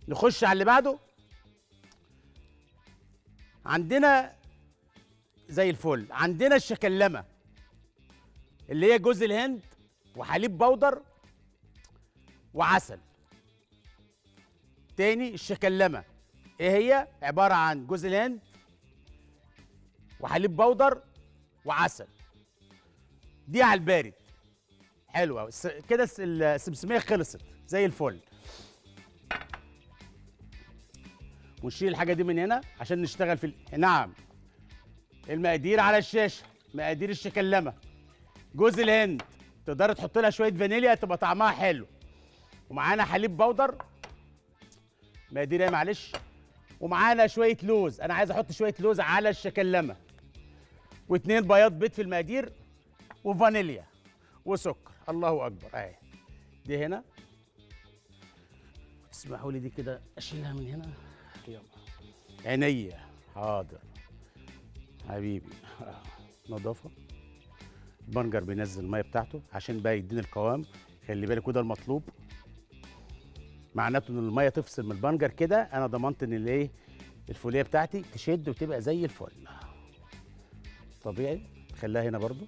نخش على اللي بعده عندنا زي الفل عندنا الشكلمه اللي هي جوز الهند وحليب بودر وعسل تاني الشكلمه ايه هي عباره عن جوز الهند وحليب بودر وعسل دي على البارد حلوه الس- كده الس- السمسميه خلصت زي الفل ونشيل الحاجه دي من هنا عشان نشتغل في ال... نعم المقادير على الشاشه مقادير الشكلمه جوز الهند تقدر تحط لها شويه فانيليا تبقى طعمها حلو ومعانا حليب بودر مقادير ايه معلش ومعانا شويه لوز انا عايز احط شويه لوز على الشكلمه واتنين بياض بيض في المقادير وفانيليا وسكر الله اكبر اهي دي هنا اسمحوا لي دي كده اشيلها من هنا يلا عينيا حاضر حبيبي آه. نظافه البنجر بينزل الميه بتاعته عشان بقى يديني القوام خلي بالك وده المطلوب معناته ان الميه تفصل من البنجر كده انا ضمنت ان الايه الفوليه بتاعتي تشد وتبقى زي الفل طبيعي خليها هنا برضو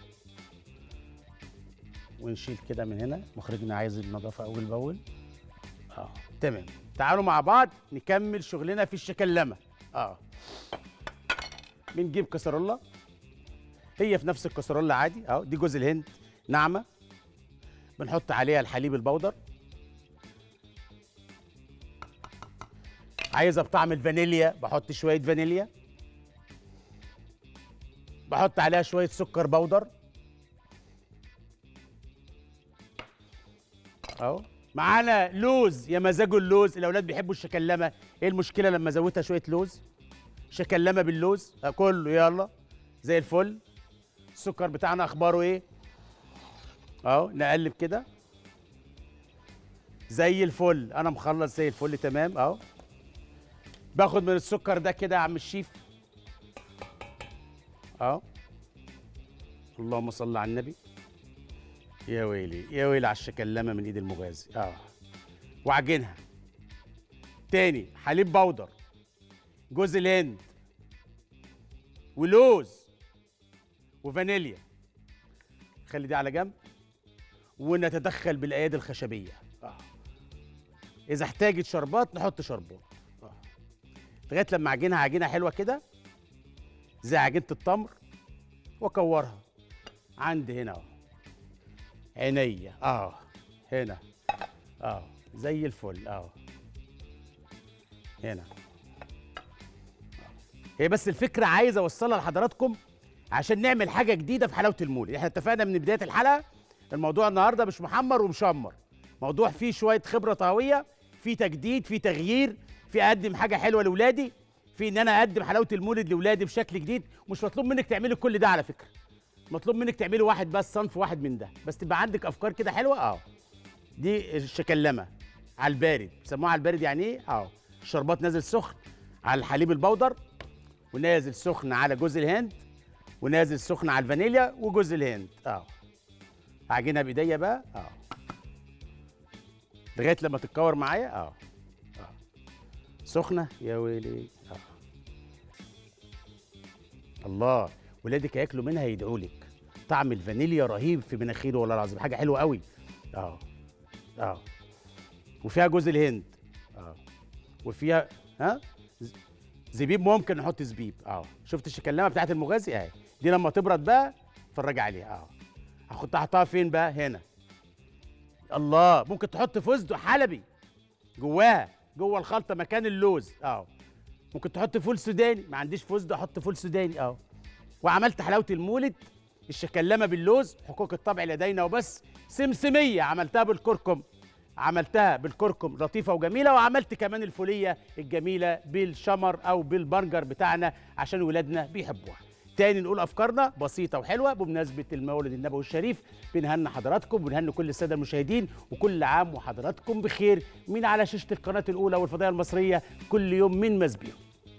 ونشيل كده من هنا مخرجنا عايز النظافه اول باول اه تمام تعالوا مع بعض نكمل شغلنا في الشكلمه اه بنجيب كسرولة هي في نفس الكسرولة عادي اهو دي جوز الهند ناعمة بنحط عليها الحليب البودر عايزة بطعم الفانيليا بحط شوية فانيليا بحط عليها شوية سكر بودر اهو معانا لوز يا مزاجه اللوز الاولاد بيحبوا الشكلمه ايه المشكله لما ازودها شويه لوز شكلمه باللوز آه، كله يلا زي الفل السكر بتاعنا اخباره ايه اهو نقلب كده زي الفل انا مخلص زي الفل تمام اهو باخد من السكر ده كده يا عم الشيف اهو اللهم صل على النبي يا ويلي يا ويلي على الشكلمه من ايد المغازي اه وعجنها تاني حليب بودر جوز الهند ولوز وفانيليا خلي دي على جنب ونتدخل بالايادي الخشبيه آه. اذا احتاجت شربات نحط شربات آه. لغايه لما اعجنها عجينه حلوه كده زي عجينه التمر واكورها عندي هنا اهو عينيا اه هنا اه زي الفل اه هنا هي بس الفكره عايز اوصلها لحضراتكم عشان نعمل حاجه جديده في حلاوه المولد احنا اتفقنا من بدايه الحلقه الموضوع النهارده مش محمر ومشمر موضوع فيه شويه خبره طهويه في تجديد في تغيير في اقدم حاجه حلوه لاولادي في ان انا اقدم حلاوه المولد لاولادي بشكل جديد مش مطلوب منك تعملي كل ده على فكره مطلوب منك تعملي واحد بس صنف واحد من ده بس تبقى عندك افكار كده حلوه اه دي الشكلمه على البارد بيسموها على البارد يعني ايه اه الشربات نازل سخن على الحليب البودر ونازل سخن على جوز الهند ونازل سخن على الفانيليا وجوز الهند اه اعجنها بايديا بقى اه لغايه لما تتكور معايا اه اه سخنه يا ويلي اه الله ولادك هياكلوا منها يدعوا لك طعم الفانيليا رهيب في مناخيره والله العظيم حاجه حلوه قوي اه اه وفيها جوز الهند اه وفيها ها ز- زبيب ممكن نحط زبيب اه شفت الشكلمه بتاعت المغازي اهي دي لما تبرد بقى اتفرج عليها اه هاخد احطها فين بقى هنا الله ممكن تحط فستق حلبي جواها جوه الخلطه مكان اللوز اه ممكن تحط فول سوداني ما عنديش فستق احط فول سوداني اه وعملت حلاوه المولد الشكلمه باللوز حقوق الطبع لدينا وبس سمسميه عملتها بالكركم عملتها بالكركم لطيفه وجميله وعملت كمان الفوليه الجميله بالشمر او بالبرجر بتاعنا عشان ولادنا بيحبوها تاني نقول افكارنا بسيطه وحلوه بمناسبه المولد النبوي الشريف بنهني حضراتكم وبنهني كل الساده المشاهدين وكل عام وحضراتكم بخير من على شاشه القناه الاولى والفضائيه المصريه كل يوم من مسبيهم